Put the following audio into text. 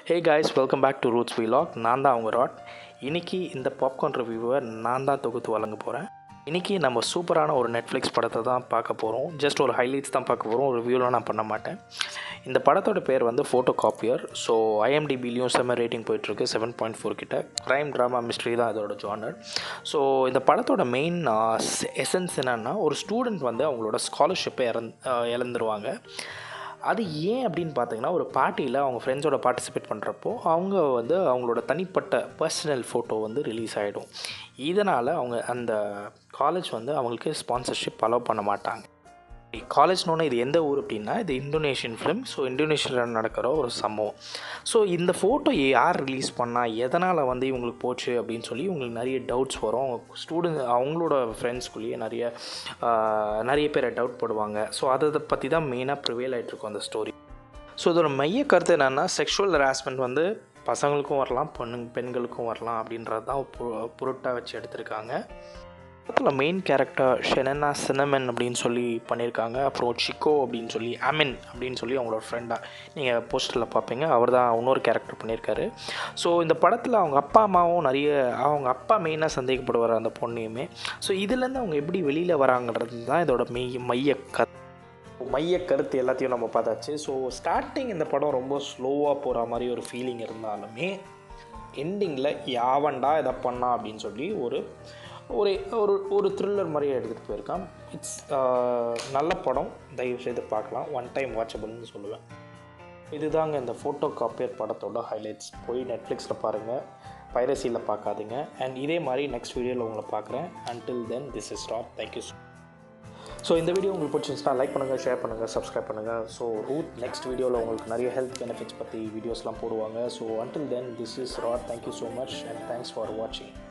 hey guys welcome back to roots vlog நான் தான் அவங்க ராட் இன்னைக்கு இந்த பாப்கார்ன் ரிவ்யூவை நான் தான் தொகுத்து வழங்க போகிறேன் இன்றைக்கி நம்ம சூப்பரான ஒரு நெட்ஃப்ளிக்ஸ் படத்தை தான் பார்க்க போகிறோம் ஜஸ்ட் ஒரு ஹைலைட்ஸ் தான் பார்க்க போகிறோம் ரிவ்யூலாம் நான் பண்ண மாட்டேன் இந்த படத்தோட பேர் வந்து ஃபோட்டோ காப்பியர் ஸோ ஐஎம்டிபிலையும் செம்ம ரேட்டிங் போயிட்டுருக்கு செவன் பாயிண்ட் ஃபோர் கிட்ட க்ரைம் ட்ராமா மிஸ்ட்ரி தான் இதோட ஜானர் ஸோ இந்த படத்தோட மெயின் எசன்ஸ் என்னென்னா ஒரு ஸ்டூடெண்ட் வந்து அவங்களோட ஸ்காலர்ஷிப்பை இறந் இழந்துருவாங்க அது ஏன் அப்படின்னு பார்த்தீங்கன்னா ஒரு பார்ட்டியில் அவங்க ஃப்ரெண்ட்ஸோட பார்ட்டிசிபேட் பண்ணுறப்போ அவங்க வந்து அவங்களோட தனிப்பட்ட பர்சனல் ஃபோட்டோ வந்து ரிலீஸ் ஆகிடும் இதனால் அவங்க அந்த காலேஜ் வந்து அவங்களுக்கு ஸ்பான்சர்ஷிப் அலோவ் பண்ண மாட்டாங்க காலேஜ்னோன்னு இது எந்த ஊர் அப்படின்னா இது இந்தோனேஷியன் ஃபிலிம் ஸோ இந்தோனேஷியாவில் நடக்கிற ஒரு சம்பவம் ஸோ இந்த ஃபோட்டோ யார் ரிலீஸ் பண்ணால் எதனால் வந்து இவங்களுக்கு போச்சு அப்படின்னு சொல்லி இவங்களுக்கு நிறைய டவுட்ஸ் வரும் ஸ்டூடெண்ட் அவங்களோட ஃப்ரெண்ட்ஸ்குள்ளேயே நிறைய ஆஹ், நிறைய பேரை டவுட் போடுவாங்க ஸோ அதை பற்றி தான் மெயினாக ப்ரிவேல் ஆகிட்ருக்கும் அந்த ஸ்டோரி ஸோ இதோட மைய கருத்து என்னென்னா செக்ஷுவல் ஹராஸ்மெண்ட் வந்து பசங்களுக்கும் வரலாம் பொண்ணு பெண்களுக்கும் வரலாம் அப்படின்றது தான் பொ- பொருட்டாக வச்சு எடுத்திருக்காங்க படத்தில் மெயின் கேரக்டர் ஷெனனா சினமன் அப்படின்னு சொல்லி பண்ணியிருக்காங்க அப்புறம் சிக்கோ அப்படின்னு சொல்லி அமின் அப்படின்னு சொல்லி அவங்களோட ஃப்ரெண்டாக நீங்கள் போஸ்டரில் பார்ப்பீங்க அவர் தான் இன்னொரு கேரக்டர் பண்ணியிருக்காரு ஸோ இந்த படத்தில் அவங்க அப்பா அம்மாவும் நிறைய அவங்க அப்பா மெயினாக சந்தேகப்படுவார் அந்த பொண்ணையுமே ஸோ இதுலேருந்து அவங்க எப்படி வெளியில் வராங்கிறது தான் இதோட மெய் மைய கருத்து மைய கருத்து எல்லாத்தையும் நம்ம பார்த்தாச்சு ஸோ ஸ்டார்டிங் இந்த படம் ரொம்ப ஸ்லோவாக போகிற மாதிரி ஒரு ஃபீலிங் இருந்தாலுமே எண்டிங்கில் யாவண்டா இதை பண்ணா அப்படின்னு சொல்லி ஒரு ஒரு ஒரு ஒரு த்ரில்லர் மாதிரியே எடுத்துகிட்டு போயிருக்கான் இட்ஸ் நல்ல படம் தயவு செய்து பார்க்கலாம் ஒன் டைம் வாட்சபிள்னு சொல்லுவேன் இதுதாங்க இந்த ஃபோட்டோ காப்பியர் படத்தோட ஹைலைட்ஸ் போய் நெட்ஃப்ளிக்ஸில் பாருங்கள் பைரசியில் பார்க்காதீங்க அண்ட் இதே மாதிரி நெக்ஸ்ட் வீடியோவில் உங்களை பார்க்குறேன் until then this is Rod thank you so இந்த வீடியோ உங்களுக்கு பிடிச்சிருந்துச்சுன்னா லைக் பண்ணுங்கள் ஷேர் பண்ணுங்கள் சப்ஸ்கிரைப் பண்ணுங்கள் ஸோ ரூட் நெக்ஸ்ட் வீடியோவில் உங்களுக்கு நிறைய ஹெல்த் பெனிஃபிட்ஸ் பற்றி வீடியோஸ்லாம் போடுவாங்க so until then this is Rod thank you so much and thanks for வாட்சிங்